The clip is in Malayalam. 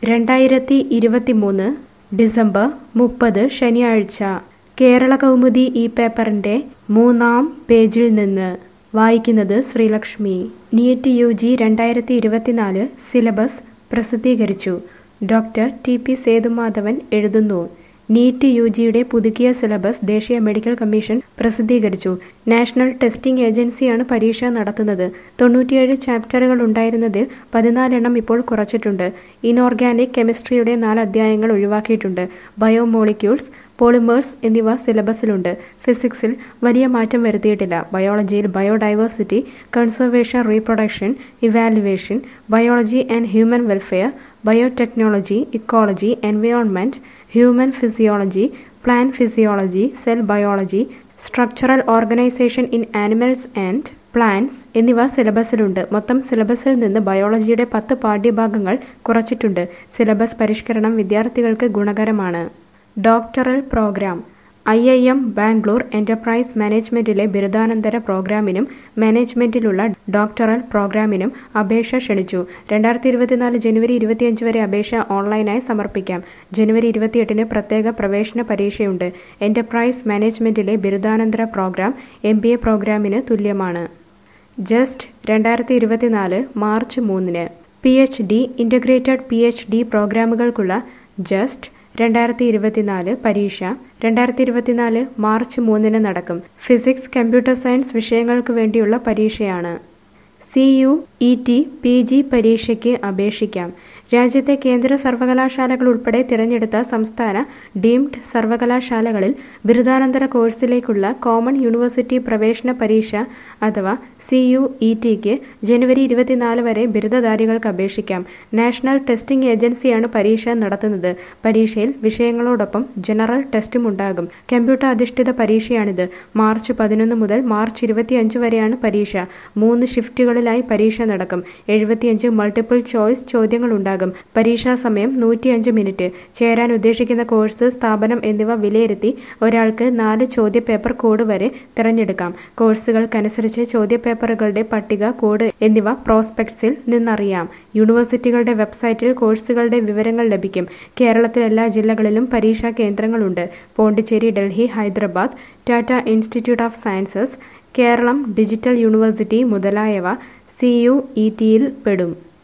രണ്ടായിരത്തി ഇരുപത്തിമൂന്ന് ഡിസംബർ മുപ്പത് ശനിയാഴ്ച കേരള കൗമുദി ഈ പേപ്പറിന്റെ മൂന്നാം പേജിൽ നിന്ന് വായിക്കുന്നത് ശ്രീലക്ഷ്മി നീറ്റ് യു ജി രണ്ടായിരത്തി ഇരുപത്തിനാല് സിലബസ് പ്രസിദ്ധീകരിച്ചു ഡോക്ടർ ടി പി സേതുമാധവൻ എഴുതുന്നു നീറ്റ് യു ജിയുടെ പുതുക്കിയ സിലബസ് ദേശീയ മെഡിക്കൽ കമ്മീഷൻ പ്രസിദ്ധീകരിച്ചു നാഷണൽ ടെസ്റ്റിംഗ് ഏജൻസിയാണ് പരീക്ഷ നടത്തുന്നത് തൊണ്ണൂറ്റിയേഴ് ചാപ്റ്ററുകൾ ഉണ്ടായിരുന്നതിൽ പതിനാലെണ്ണം ഇപ്പോൾ കുറച്ചിട്ടുണ്ട് ഇനോർഗാനിക് കെമിസ്ട്രിയുടെ നാല് അധ്യായങ്ങൾ ഒഴിവാക്കിയിട്ടുണ്ട് ബയോമോളിക്യൂൾസ് പോളിമേഴ്സ് എന്നിവ സിലബസിലുണ്ട് ഫിസിക്സിൽ വലിയ മാറ്റം വരുത്തിയിട്ടില്ല ബയോളജിയിൽ biodiversity conservation reproduction evaluation biology and human welfare biotechnology ecology environment human physiology plant physiology cell biology structural organisation in animals and plants എന്നിവ സിലബസിലുണ്ട് മൊത്തം സിലബസിൽ നിന്ന് ബയോളജിയുടെ പത്ത് പാഠ്യഭാഗങ്ങൾ കുറച്ചിട്ടുണ്ട് സിലബസ് പരിഷ്കരണം വിദ്യാർത്ഥികൾക്ക് ഗുണകരമാണ് doctoral programme I I M Bangalore enterprise മാനേജ്മെന്റിലെ ബിരുദാനന്തര പ്രോഗ്രാമിനും മാനേജ്മെന്റിലുള്ള ഡോക്ടറൽ പ്രോഗ്രാമിനും അപേക്ഷ ക്ഷണിച്ചു രണ്ടായിരത്തി ഇരുപത്തിനാല് ജനുവരി ഇരുപത്തിയഞ്ച് വരെ അപേക്ഷ ഓൺലൈനായി സമർപ്പിക്കാം ജനുവരി ഇരുപത്തിയെട്ടിന് പ്രത്യേക പ്രവേശന പരീക്ഷയുണ്ട് എന്റർപ്രൈസ് മാനേജ്മെന്റിലെ ബിരുദാനന്തര പ്രോഗ്രാം എം ബി എ പ്രോഗ്രാമിന് തുല്യമാണ് ജസ്റ്റ് രണ്ടായിരത്തി ഇരുപത്തിനാല് മാർച്ച് മൂന്നിന് P H D integrated P H D പ്രോഗ്രാമുകൾക്കുള്ള ജസ്റ്റ് രണ്ടായിരത്തി ഇരുപത്തിനാല് പരീക്ഷ രണ്ടായിരത്തി ഇരുപത്തിനാല് മാർച്ച് മൂന്നിന് നടക്കും ഫിസിക്സ് കമ്പ്യൂട്ടർ സയൻസ് വിഷയങ്ങൾക്ക് വേണ്ടിയുള്ള പരീക്ഷയാണ് C U E T P G പരീക്ഷയ്ക്ക് അപേക്ഷിക്കാം രാജ്യത്തെ കേന്ദ്ര സർവകലാശാലകൾ ഉൾപ്പെടെ തിരഞ്ഞെടുത്ത സംസ്ഥാന ഡീംഡ് സർവകലാശാലകളിൽ ബിരുദാനന്തര കോഴ്സിലേക്കുള്ള കോമൺ യൂണിവേഴ്സിറ്റി പ്രവേശന പരീക്ഷ അഥവാ സി യു ഇ ടിക്ക് ജനുവരി ഇരുപത്തിനാല് വരെ ബിരുദധാരികൾക്ക് അപേക്ഷിക്കാം നാഷണൽ ടെസ്റ്റിംഗ് ഏജൻസിയാണ് പരീക്ഷ നടത്തുന്നത് പരീക്ഷയിൽ വിഷയങ്ങളോടൊപ്പം ജനറൽ ടെസ്റ്റും ഉണ്ടാകും കമ്പ്യൂട്ടർ അധിഷ്ഠിത പരീക്ഷയാണിത് മാർച്ച് പതിനൊന്ന് മുതൽ മാർച്ച് ഇരുപത്തിയഞ്ച് വരെയാണ് പരീക്ഷ മൂന്ന് ഷിഫ്റ്റുകളിലായി പരീക്ഷ നടക്കും എഴുപത്തിയഞ്ച് മൾട്ടിപ്പിൾ ചോയ്സ് ചോദ്യങ്ങൾ ഉണ്ടാകും പരീക്ഷാ സമയം നൂറ്റിയഞ്ച് മിനിറ്റ് ചേരാൻ ഉദ്ദേശിക്കുന്ന കോഴ്സ് സ്ഥാപനം എന്നിവ വിലയിരുത്തി ഒരാൾക്ക് നാല് ചോദ്യപേപ്പർ കോഡ് വരെ തിരഞ്ഞെടുക്കാം കോഴ്സുകൾക്കനുസരിച്ച് ചോദ്യപേപ്പറുകളുടെ പട്ടിക കോഡ് എന്നിവ പ്രോസ്പെക്ട്സിൽ നിന്നറിയാം യൂണിവേഴ്സിറ്റികളുടെ വെബ്സൈറ്റിൽ കോഴ്സുകളുടെ വിവരങ്ങൾ ലഭിക്കും കേരളത്തിലെ എല്ലാ ജില്ലകളിലും പരീക്ഷാ കേന്ദ്രങ്ങളുണ്ട് Pondicherry Delhi Hyderabad Tata institute of sciences Kerala digital university മുതലായവ സി യു ഇ ടിയിൽ പെടും